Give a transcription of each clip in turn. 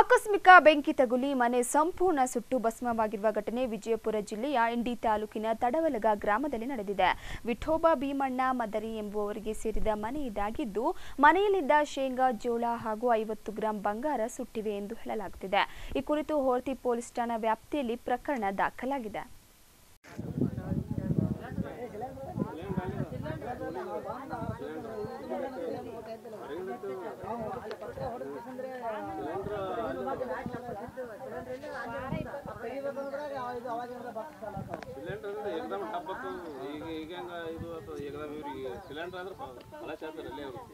ಆಕಸ್ಮಿಕ ಬೆಂಕಿ ತಗುಲಿ ಮನೆ ಸಂಪೂರ್ಣ ಸುಟ್ಟು ಭಸ್ಮವಾಗಿರುವ ಘಟನೆ ವಿಜಯಪುರ ಜಿಲ್ಲೆಯ ಇಂಡಿ ತಾಲೂಕಿನ ತಡವಲಗ ಗ್ರಾಮದಲ್ಲಿ ನಡೆದಿದೆ ವಿಠೋಬಾ ಭೀಮಣ್ಣ ಮದರಿ ಎಂಬುವವರಿಗೆ ಸೇರಿದ ಮನೆ ಇದಾಗಿದ್ದು ಮನೆಯಲ್ಲಿದ್ದ ಶೇಂಗಾ ಜೋಳ ಹಾಗೂ ಐವತ್ತು ಗ್ರಾಂ ಬಂಗಾರ ಸುಟ್ಟಿವೆ ಎಂದು ಹೇಳಲಾಗುತ್ತಿದೆ ಈ ಕುರಿತು ಹೋರ್ತಿ ಪೊಲೀಸ್ ಠಾಣಾ ವ್ಯಾಪ್ತಿಯಲ್ಲಿ ಪ್ರಕರಣ ದಾಖಲಾಗಿದೆ ಸಿಲಿಂಡರ್ ಅಂದ್ರೆ ಏಕದಮ್ ಹಬ್ಬತ್ತು ಈಗ ಈಗ ಹೆಂಗ ಇದು ಅಥವಾ ಏಕದಮ್ ಇವ್ರಿಗೆ ಸಿಲಿಂಡರ್ ಅಂದ್ರೆ ಫಲ ಚಾತಾರೆ ಅಲ್ಲೇ ಅವರು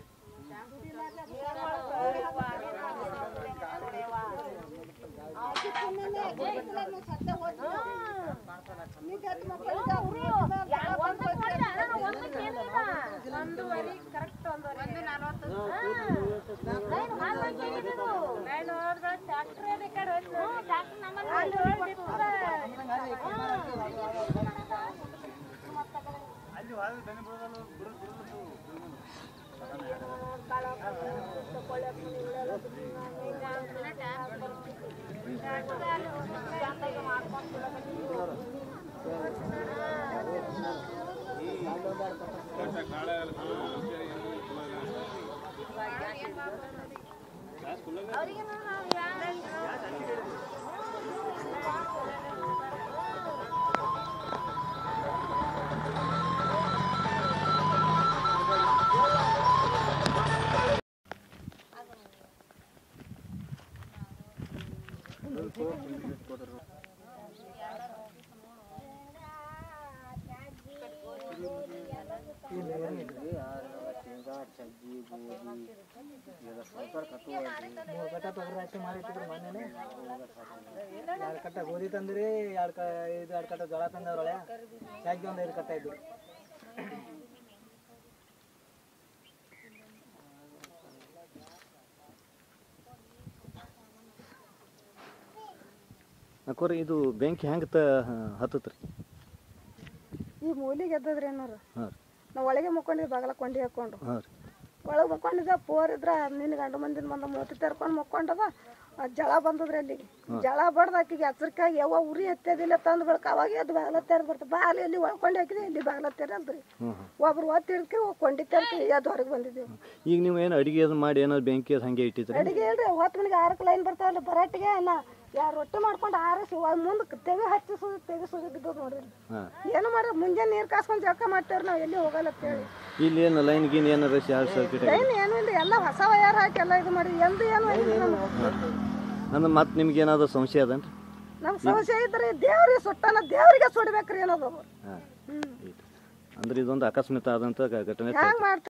ಕಾಳೆ ಮೂರು ಕಟ್ಟ ತೊಗರಿ ಹತ್ತಿ ಮಾಡಿಟ್ಟಿದ್ರು ಮೊನ್ನೆನೆ ಎರಡು ಕಟ್ಟ ಗೋಧಿ ತಂದ್ರಿ ಎರಡು ಕ ಇದು ಎರಡು ಕಟ್ಟ ಜೋಳ ತಂದವ್ರೊಳೆ ಚಾಕಿ ಒಂದು ಐದು ಕಟ್ಟ ಇದ್ವು ಅಕ್ಕೋರಿ ಇದು ಬೆಂಕಿ ಹೆಂಗೆ ತ ಹತ್ತತ್ರಿ ಈ ಮೂಲಿಗೆ ಎದ್ದದ್ರಿ ಏನಾರು ಹಾಂ ರೀ ನಾವು ಒಳಗೆ ಮುಕ್ಕೊಂಡಿದ್ವಿ ಬಾಗಲ ಕೊಂಡಿ ಹಾಕೊಂಡು ಹಾಂ ರೀ ಒಳಗೆ ಮುಕ್ಕೊಂಡಿದ್ದ ಪೋರ್ ಇದ್ರ ನಿನ್ನ ಗಂಡು ಮಂದಿನ ಬಂದ ಮೂತಿ ತೆರ್ಕೊಂಡು ಮುಕ್ಕೊಂಡದ ಆ ಜಳ ಬಂದದ್ರಿ ಅಲ್ಲಿಗೆ ಜಳ ಬಡ್ದು ಆಕಿಗೆ ಎಚ್ಚರಿಕಾಗಿ ಯಾವ ಉರಿ ಎತ್ತದಿಲ್ಲ ತಂದು ಬೆಳಕ ಅವಾಗ ಎದ್ದು ಬಾಗಲ ತೆರೆದು ಬರ್ತ ಬಾ ಅಲ್ಲಿ ಎಲ್ಲಿ ಒಳ್ಕೊಂಡು ಹಾಕಿದೆ ಇಲ್ಲಿ ಬಾಗಲ ತೆರೆ ಅಂದ್ರಿ ಹ್ಞೂ ಹ್ಞೂ ಒಬ್ರು ಒತ್ತಿಡ್ಕೆ ಕೊಂಡಿ ತೆರ್ಕ ಎದ್ದು ಹೊರಗೆ ಬಂದಿದ್ದೇವೆ ಈಗ ನೀವು ಏನು ಅಡುಗೆ ಅದು ಮಾಡಿ ಏನಾದ್ರು ಬೆಂಕಿ ಅದು ಹಾಗೆ ಇಟ್ಟಿದ್ರಿ ಅಡಿಗೆ ಇಲ್ರಿ ಹೊತ್ತು ಮನಿಗೆ ಆರಕ್ಕೆ ಲೈನ್ ಬರ್ತಾವಲ್ಲ ಬರಾಟಿಗೆ ನಾ ಯಾರು ರೊಟ್ಟಿ ಮಾಡ್ಕೊಂಡು ಆರಿಸಿ ಮುಂದಕ್ಕೆ ತೆಗೆ ಹಚ್ಚಿ ಸುದು ತೆಗೆ ಸುದು ಬಿದ್ದದ ನೋಡ್ರಿ ಹಾಂ ಏನು ಮಾಡ್ರಿ ಮುಂಜಾನೆ ನೀರು ಕಾಸ್ಕೊಂಡು ಜಳಕ ಮಾಡ್ತೇವ್ರಿ ನಾವು ಎಲ್ಲಿ ಹೋಗಲ್ಲ ಅಂತೇಳಿ ಇಲ್ಲಿ ಏನು ಲೈನ್ ಗೀನ್ ಏನಾರ ಶಾರ್ಟ್ ಸರ್ಕ್ಯೂಟ್ ಆಗಿ ಏನು ಏನು ಇಲ್ಲ ಎಲ್ಲ ಹೊಸ ವಯರ್ ಹಾಕಿ ಎಲ್ಲ ಇದು ಮಾಡಿ ಎಂದು ಏನು ಇಲ್ಲ ನಮ್ಗೆ ಅಂದ್ರೆ ಮತ್ತೆ ನಿಮ್ಗೆ ಏನಾದರೂ ಸಂಶಯ ಅದನ್ರಿ ನಮ್ಗೆ ಸಮಸ್ಯೆ ಇದ್ರಿ ದೇವ್ರಿಗೆ ಸುಟ್ಟನ ದೇವ್ರಿಗೆ ಸುಡ್ಬೇಕ್ರಿ ಅನ್ನೋದು ಹಾಂ ಹ್ಮ್ ಅಂದ್ರೆ ಇದೊಂದು ಅಕಸ್ಮಾತ್ ಆದಂಥ ಘಟನೆ ಹ್ಯಾಂಗ ಮಾಡ್ತಾರೆ